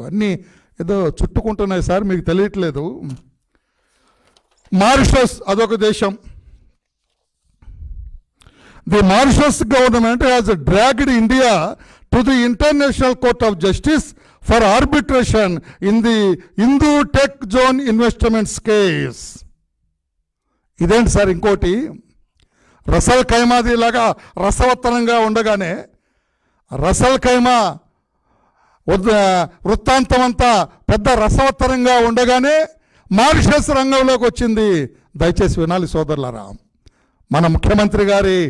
అన్నీ ఏదో చుట్టుకుంటున్నాయి సార్ మీకు తెలియట్లేదు మారిషస్ అదొక దేశం the Mauritius government has dragged India to the international court of justice for arbitration in the Hindu tech zone investments case ఇదేంటి sir ఇంకోటి రసల్ ఖైమాది లాగా రసవత్తరంగా ఉండగానే రసల్ ఖైమా ఉద్- వృత్తాంతం అంతా పెద్ద రసవత్తరంగా ఉండగానే మారిషస్ రంగంలోకి వచ్చింది దయచేసి వినాలి సోదరులారా మన ముఖ్యమంత్రి గారి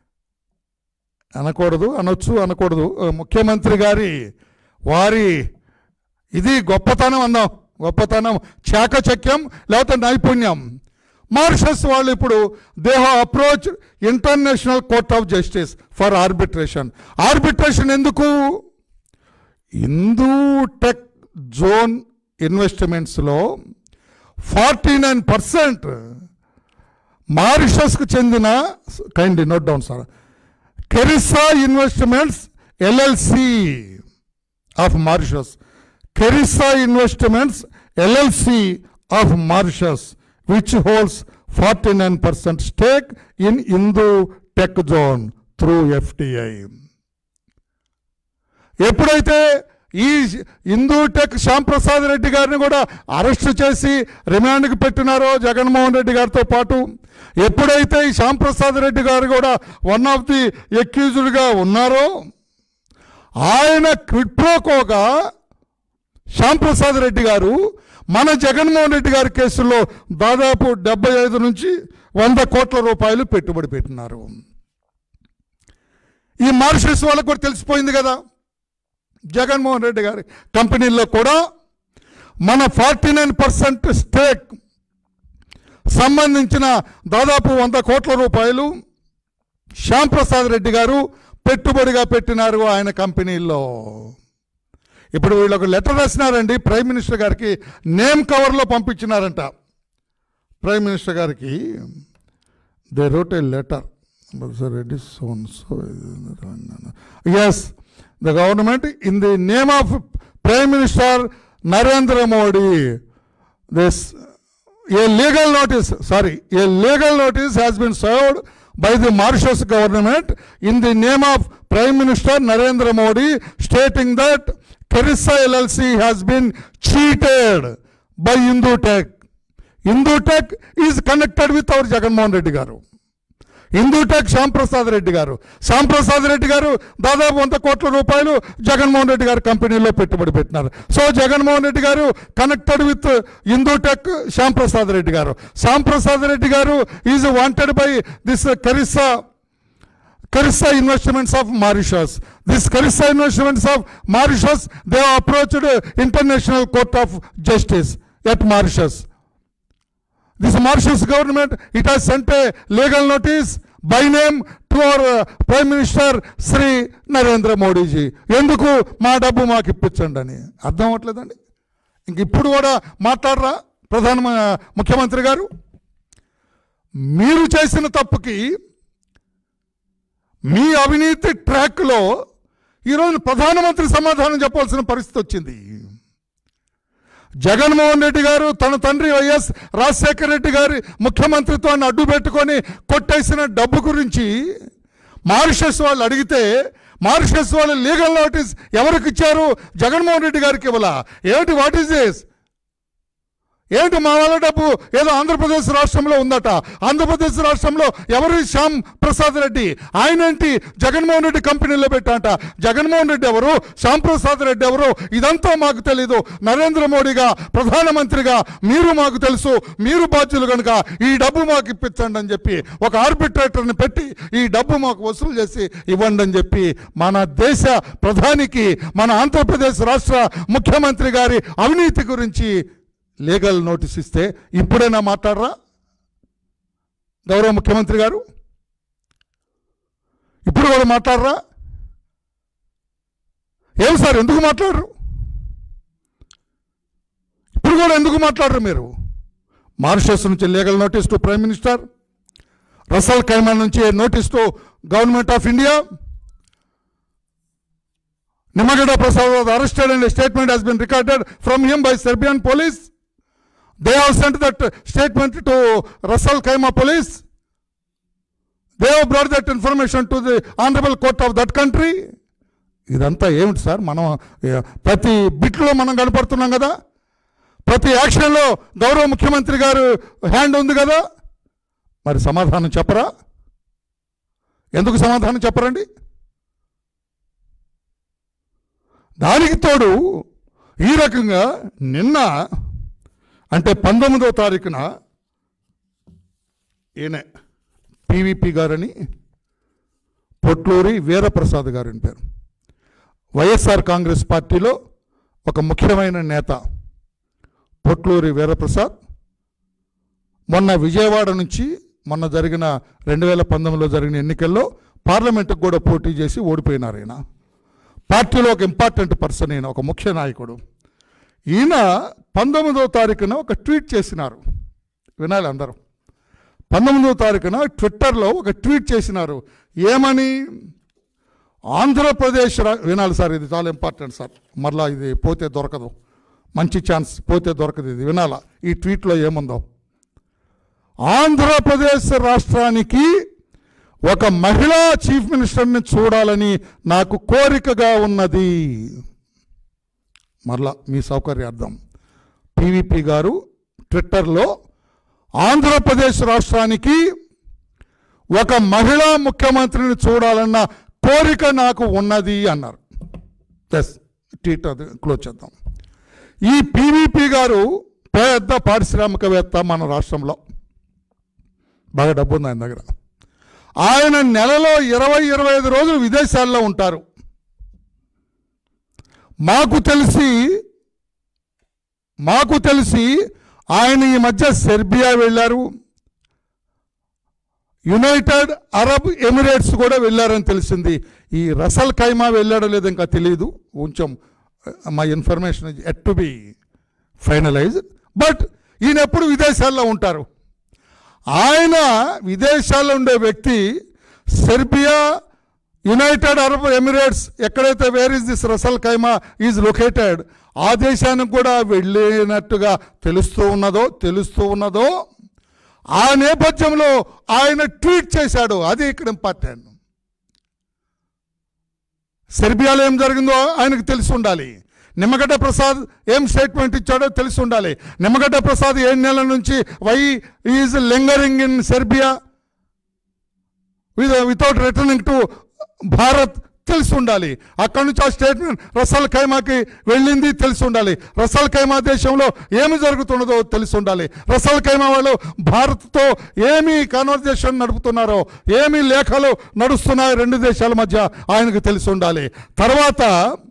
అనకూడదు అనొచ్చు అనకూడదు ఆ, ముఖ్యమంత్రి గారి వారి ఇది గొప్పతనం అన్నాం గొప్పతనం చాకచక్యం లేకపోతే నైపుణ్యం మారిషస్ వాళ్ళు ఇప్పుడు they have approach international court of justice for arbitration arbitration ఎందుకు హిందూ టెక్ జోన్ ఇన్వెస్ట్మెంట్స్లో ఫార్టీ నైన్ పర్సెంట్ మారిషస్కు చెందిన kindly note down sir Carissa investments LLC of Mauritius Carissa investments LLC of Mauritius which holds forty nine percent stake in Hindu tech zone through FDI ఎప్పుడైతే ఈ Hindu tech Shyamprasad Reddy గారిని కూడా arrest చేసి రిమాండ్కి పెట్టినారో జగన్మోహన్ రెడ్డి గారితో పాటు ఎప్పుడైతే ఈ శ్యాంప్రసాద్ రెడ్డి గారు కూడా వన్ ఆఫ్ ది ఎక్యూజ్డ్గా ఉన్నారో ఆయన క్విట్ప్రోకోగా శ్యాంప్రసాద్ రెడ్డి గారు మన జగన్మోహన్ రెడ్డి గారి కేసుల్లో దాదాపు డెబ్బై ఐదు నుంచి వంద కోట్ల రూపాయలు పెట్టుబడి పెట్టినారు ఈ మారిషస్ వాళ్ళకు కూడా తెలిసిపోయింది కదా జగన్మోహన్ రెడ్డి గారి కంపెనీల్లో కూడా మన ఫార్టీ నైన్ పర్సెంట్ స్టేక్ సంబంధించిన దాదాపు వంద కోట్ల రూపాయలు శ్యామ్ ప్రసాద్ రెడ్డి గారు పెట్టుబడిగా పెట్టినారు ఆయన కంపెనీల్లో ఇప్పుడు వీళ్ళు ఒక లెటర్ రాసినారండి ప్రైమ్ మినిస్టర్ గారికి నేమ్ కవర్లో పంపించినారంట ప్రైమ్ మినిస్టర్ గారికి they wrote a letter Reddy son so yes the government in the name of prime minister Narendra Modi this a legal notice sorry a legal notice has been served by the Mauritius government in the name of Prime Minister Narendra Modi stating that Kerissa LLC has been cheated by Indutech. Indutech is connected with our Jagannath Reddy garu. Hindu tech Shyamprasad Reddy garu Shyamprasad Reddy గారు దాదాపు వంద కోట్ల రూపాయలు జగన్మోహన్ రెడ్డి గారి కంపెనీలో పెట్టుబడి పెట్టినారు so Jaganmohan Reddy garu connected with Hindu tech Shyamprasad Reddy garu Shyamprasad Reddy garu is wanted by this Carissa Carissa Investments of Mauritius. This Carissa Investments of Mauritius, they have approached International Court of Justice at Mauritius. This Mauritius government, it has sent a legal notice by name to our uh, Prime Minister Sri Narendra Modi ji. ఎందుకు మా డబ్బు మాకు ఇప్పించండి అని అర్థం అవ్వట్లేదండి ఇంక ఇప్పుడు కూడా మాట్లాడరా ప్రధాన ముఖ్యమంత్రి గారు మీరు చేసిన తప్పుకి మీ అవినీతి ట్రాక్లో ఈరోజు ప్రధానమంత్రి సమాధానం చెప్పాల్సిన పరిస్థితి వచ్చింది జగన్మోహన్ రెడ్డి గారు తన తండ్రి వైఎస్ రాజశేఖర రెడ్డి గారి ముఖ్యమంత్రిత్వాన్ని అడ్డు పెట్టుకొని కొట్టేసిన డబ్బు గురించి మారిషస్ వాళ్ళు అడిగితే మారిషస్ వాళ్ళు లీగల్ నోటీస్ ఎవరికి ఇచ్చారు జగన్మోహన్ రెడ్డి గారికి ఇవ్వాల ఏమిటి వాట్ ఈస్ దిస్ ఏంటి మా వాళ్ళ డబ్బు ఏదో ఆంధ్రప్రదేశ్ రాష్ట్రంలో ఉందట ఆంధ్రప్రదేశ్ రాష్ట్రంలో ఎవరు శ్యామ్ ప్రసాద్ రెడ్డి ఆయన ఏంటి జగన్మోహన్ రెడ్డి కంపెనీలో పెట్టాట జగన్మోహన్ రెడ్డి ఎవరు శ్యామ్ ప్రసాద్ రెడ్డి ఎవరు ఇదంతా మాకు తెలీదు నరేంద్ర మోడీగా ప్రధానమంత్రిగా మీరు మాకు తెలుసు మీరు బాధ్యులు కనుక ఈ డబ్బు మాకు ఇప్పించండి అని చెప్పి ఒక ఆర్బిట్రేటర్ని పెట్టి ఈ డబ్బు మాకు వసూలు చేసి ఇవ్వండి అని చెప్పి మన దేశ ప్రధానికి మన ఆంధ్రప్రదేశ్ రాష్ట్ర ముఖ్యమంత్రి గారి అవినీతి గురించి లీగల్ నోటీస్ ఇస్తే ఇప్పుడైనా మాట్లాడరా గౌరవ ముఖ్యమంత్రి గారు ఇప్పుడు కూడా మాట్లాడరా ఏం సార్ ఎందుకు మాట్లాడరు ఇప్పుడు కూడా ఎందుకు మాట్లాడరు మీరు మారిషస్ నుంచి legal notice to prime minister Ras al Khaimah నుంచి notice to government of India Nimagada Prasad was arrested and a statement has been recorded from him by Serbian police. They have sent that uh, statement to Russell Kaima police. They have brought that information to the honorable court of that country. ఇదంతా ఏమిటి sir మనం ఏ, ప్రతి బిట్లో మనం కనపడుతున్నాం కదా ప్రతి యాక్షన్లో గౌరవ ముఖ్యమంత్రి గారు హ్యాండ్ ఉంది కదా మరి సమాధానం చెప్పరా ఎందుకు సమాధానం చెప్పరండి దానికి తోడు ఈ రకంగా నిన్న అంటే పంతొమ్మిదో తారీఖున ఈయన పివిపి గారని పొట్లూరి వీరప్రసాద్ గారని పేరు వైఎస్ఆర్ కాంగ్రెస్ పార్టీలో ఒక ముఖ్యమైన నేత పొట్లూరి వీరప్రసాద్ మొన్న విజయవాడ నుంచి మొన్న జరిగిన రెండు వేల పంతొమ్మిదిలో జరిగిన ఎన్నికల్లో పార్లమెంటుకు కూడా పోటీ చేసి ఓడిపోయినారు ఈయన పార్టీలో ఒక ఇంపార్టెంట్ పర్సన్ ఈయన ఒక ముఖ్య నాయకుడు ఈయన పంతొమ్మిదవ తారీఖున ఒక ట్వీట్ చేసినారు వినాలి అందరూ పంతొమ్మిదవ తారీఖున ట్విట్టర్లో ఒక ట్వీట్ చేసినారు ఏమని ఆంధ్రప్రదేశ్ రా- వినాలి సార్ ఇది చాలా ఇంపార్టెంట్ సార్ మరలా ఇది పోతే దొరకదు మంచి ఛాన్స్ పోతే దొరకదు ఇది వినాలా ఈ ట్వీట్లో ఏముందో ఆంధ్రప్రదేశ్ రాష్ట్రానికి ఒక మహిళా చీఫ్ మినిస్టర్ని చూడాలని నాకు కోరికగా ఉన్నది మరలా మీ సౌకర్యార్థం పివిపి గారు ట్విట్టర్లో ఆంధ్రప్రదేశ్ రాష్ట్రానికి ఒక మహిళా ముఖ్యమంత్రిని చూడాలన్న కోరిక నాకు ఉన్నది అన్నారు ఎస్ ట్వీట్ అది క్లోజ్ చేద్దాం ఈ పివిపి గారు పెద్ద పారిశ్రామికవేత్త మన రాష్ట్రంలో బాగా డబ్బు ఉంది ఆయన దగ్గర ఆయన నెలలో ఇరవై ఇరవై ఐదు రోజులు విదేశాల్లో ఉంటారు మాకు తెలిసి మాకు తెలిసి ఆయన ఈ మధ్య సెర్బియా వెళ్ళారు యునైటెడ్ అరబ్ ఎమిరేట్స్ కూడా వెళ్ళారని తెలిసింది ఈ రసల్ ఖైమా వెళ్ళాడో లేదో ఇంకా తెలియదు కొంచెం మా information yet to be finalise but ఈయన ఎప్పుడు విదేశాల్లో ఉంటారు ఆయన విదేశాల్లో ఉండే వ్యక్తి సెర్బియా యునైటెడ్ అరబ్ ఎమిరేట్స్ ఎక్కడైతే where is this Ras al Khaimah is located ఆ దేశానికి కూడా వెళ్ళినట్టుగా తెలుస్తూ ఉన్నదో తెలుస్తూ ఉన్నదో ఆ నేపథ్యంలో ఆయన ట్వీట్ చేశాడు అది ఇక్కడ ఇంపార్టెంట్ సెర్బియాలో ఏం జరిగిందో ఆయనకు తెలిసి ఉండాలి నిమ్మగడ్డ ప్రసాద్ ఏం స్టేట్మెంట్ ఇచ్చాడో తెలిసి ఉండాలి నిమ్మగడ్డ ప్రసాద్ ఏడు నెలల నుంచి why is lingering in Serbia with without returning to Bharat తెలిసి ఉండాలి అక్కడి నుంచి ఆ స్టేట్మెంట్ రసల్ ఖైమాకి వెళ్ళింది తెలిసి ఉండాలి రసల్ ఖైమా దేశంలో ఏమి జరుగుతున్నదో తెలిసి ఉండాలి రసల్ ఖైమా వాళ్ళు భారత్తో ఏమి కాన్వర్జేషన్ నడుపుతున్నారో ఏమి లేఖలు నడుస్తున్నాయో రెండు దేశాల మధ్య ఆయనకు తెలిసి ఉండాలి తర్వాత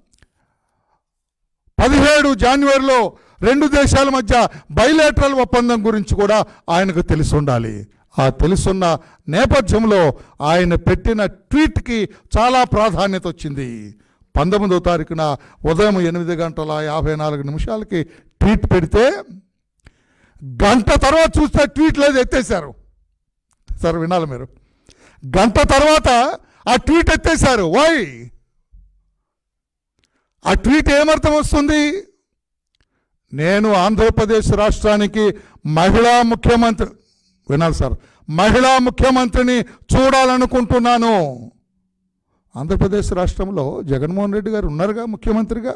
పదిహేడు జనవరిలో రెండు దేశాల మధ్య బైలేటరల్ ఒప్పందం గురించి కూడా ఆయనకు తెలిసి ఉండాలి ఆ తెలుసున్న నేపథ్యంలో ఆయన పెట్టిన ట్వీట్కి చాలా ప్రాధాన్యత వచ్చింది పంతొమ్మిదో తారీఖున ఉదయం ఎనిమిది గంటల యాభై నాలుగు నిమిషాలకి ట్వీట్ పెడితే గంట తర్వాత చూస్తే ట్వీట్ లేదు ఎత్తేసారు సార్ వినాలి మీరు గంట తర్వాత ఆ ట్వీట్ ఎత్తేసారు వై ఆ ట్వీట్ ఏమర్థం వస్తుంది నేను ఆంధ్రప్రదేశ్ రాష్ట్రానికి మహిళా ముఖ్యమంత్రి వినాలి సార్ మహిళా ముఖ్యమంత్రిని చూడాలనుకుంటున్నాను ఆంధ్రప్రదేశ్ రాష్ట్రంలో జగన్మోహన్ రెడ్డి గారు ఉన్నారుగా ముఖ్యమంత్రిగా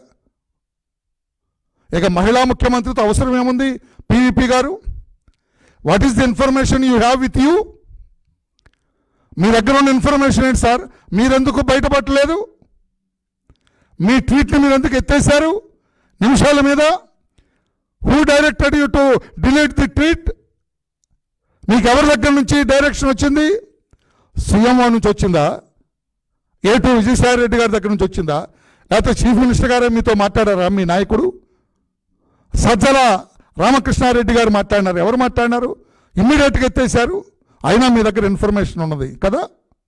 ఇక మహిళా ముఖ్యమంత్రితో అవసరం ఏముంది PVP garu what is the information you have with you మీ దగ్గర ఉన్న ఇన్ఫర్మేషన్ ఏంటి సార్ మీరెందుకు బయటపడలేదు మీ ట్వీట్ని మీరు ఎందుకు ఎత్తేసారు నిమిషాల మీద who directed you to delete the tweet మీకు ఎవరి దగ్గర నుంచి డైరెక్షన్ వచ్చింది సీఎంఓ నుంచి వచ్చిందా ఏ టు విజయసాయి రెడ్డి గారి దగ్గర నుంచి వచ్చిందా లేకపోతే చీఫ్ మినిస్టర్ గారే మీతో మాట్లాడారా మీ నాయకుడు సజ్జల రామకృష్ణారెడ్డి గారు మాట్లాడినారు ఎవరు మాట్లాడినారు ఇమ్మీడియట్గా ఎత్తేసారు అయినా మీ దగ్గర ఇన్ఫర్మేషన్ ఉన్నది కదా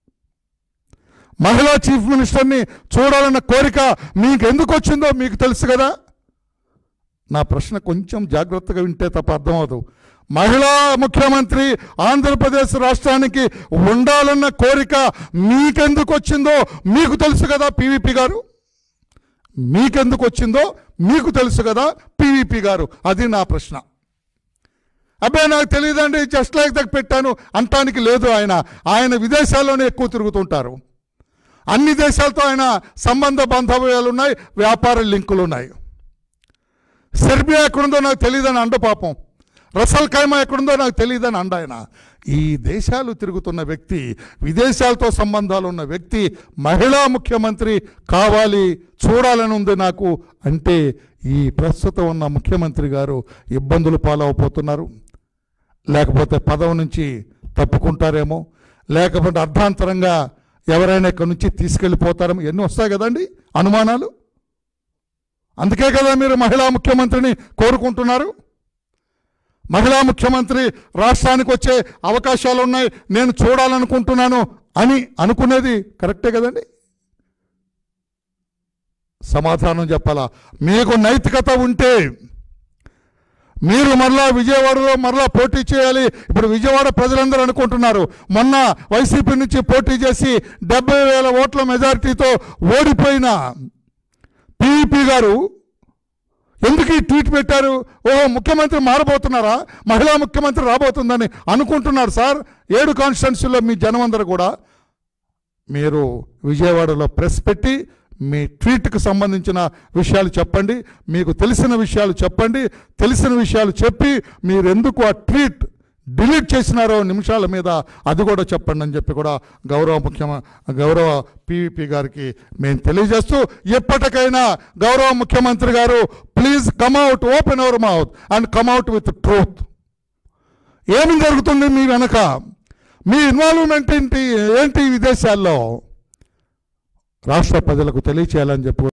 మహిళా చీఫ్ మినిస్టర్ని చూడాలన్న కోరిక మీకు ఎందుకు వచ్చిందో మీకు తెలుసు కదా నా ప్రశ్న కొంచెం జాగ్రత్తగా వింటే తప్ప అర్థమవుదు మహిళా ముఖ్యమంత్రి ఆంధ్రప్రదేశ్ రాష్ట్రానికి ఉండాలన్న కోరిక మీకెందుకు వచ్చిందో మీకు తెలుసు కదా పీవీపీ గారు మీకెందుకు వచ్చిందో మీకు తెలుసు కదా పీవీపీ గారు అది నా ప్రశ్న అబ్బాయి నాకు తెలియదండి జస్ట్ లైక్ దక్ పెట్టాను అంటానికి లేదు ఆయన ఆయన విదేశాల్లోనే ఎక్కువ తిరుగుతుంటారు అన్ని దేశాలతో ఆయన సంబంధ బాంధవ్యాలు ఉన్నాయి వ్యాపార లింకులు ఉన్నాయి సెర్బియా ఎక్కడుందో నాకు తెలియదని అండ పాపం రసల్ ఖైమా ఎక్కడుందో నాకు తెలియదని అండ ఆయన ఈ దేశాలు తిరుగుతున్న వ్యక్తి విదేశాలతో సంబంధాలు ఉన్న వ్యక్తి మహిళా ముఖ్యమంత్రి కావాలి చూడాలని ఉంది నాకు అంటే ఈ ప్రస్తుతం ఉన్న ముఖ్యమంత్రి గారు ఇబ్బందులు పాలవపోతున్నారు లేకపోతే పదవి నుంచి తప్పుకుంటారేమో లేకపోతే అర్ధాంతరంగా ఎవరైనా ఇక్కడి నుంచి తీసుకెళ్ళిపోతారేమో ఎన్ని వస్తాయి కదండి అనుమానాలు అందుకే కదా మీరు మహిళా ముఖ్యమంత్రిని కోరుకుంటున్నారు మహిళా ముఖ్యమంత్రి రాష్ట్రానికి వచ్చే అవకాశాలు ఉన్నాయి నేను చూడాలనుకుంటున్నాను అని అనుకునేది కరెక్టే కదండి సమాధానం చెప్పాలా మీకు నైతికత ఉంటే మీరు మరలా విజయవాడలో మరలా పోటీ చేయాలి ఇప్పుడు విజయవాడ ప్రజలందరూ అనుకుంటున్నారు మొన్న వైసీపీ నుంచి పోటీ చేసి డెబ్బై వేల ఓట్ల మెజారిటీతో ఓడిపోయిన పీవీపీ గారు ఎందుకు ఈ ట్వీట్ పెట్టారు ఓహో ముఖ్యమంత్రి మారబోతున్నారా మహిళా ముఖ్యమంత్రి రాబోతుందని అనుకుంటున్నారు సార్ ఏడు కాన్స్టిట్యున్సీలో మీ జనమందరూ కూడా మీరు విజయవాడలో ప్రెస్ పెట్టి మీ ట్వీట్కి సంబంధించిన విషయాలు చెప్పండి మీకు తెలిసిన విషయాలు చెప్పండి తెలిసిన విషయాలు చెప్పి మీరు ఎందుకు ఆ ట్వీట్ డిలీట్ చేసినారో నిమిషాల మీద అది కూడా చెప్పండి అని చెప్పి కూడా గౌరవ ముఖ్యమ గౌరవ పీవీపీ గారికి మేము తెలియజేస్తూ ఎప్పటికైనా గౌరవ ముఖ్యమంత్రి గారు please come out open our mouth and come out with truth ఏమి జరుగుతుంది మీ వెనక మీ ఇన్వాల్వ్మెంట్ ఏంటి ఏంటి ఈ విదేశాల్లో రాష్ట్ర ప్రజలకు తెలియచేయాలని చెప్పి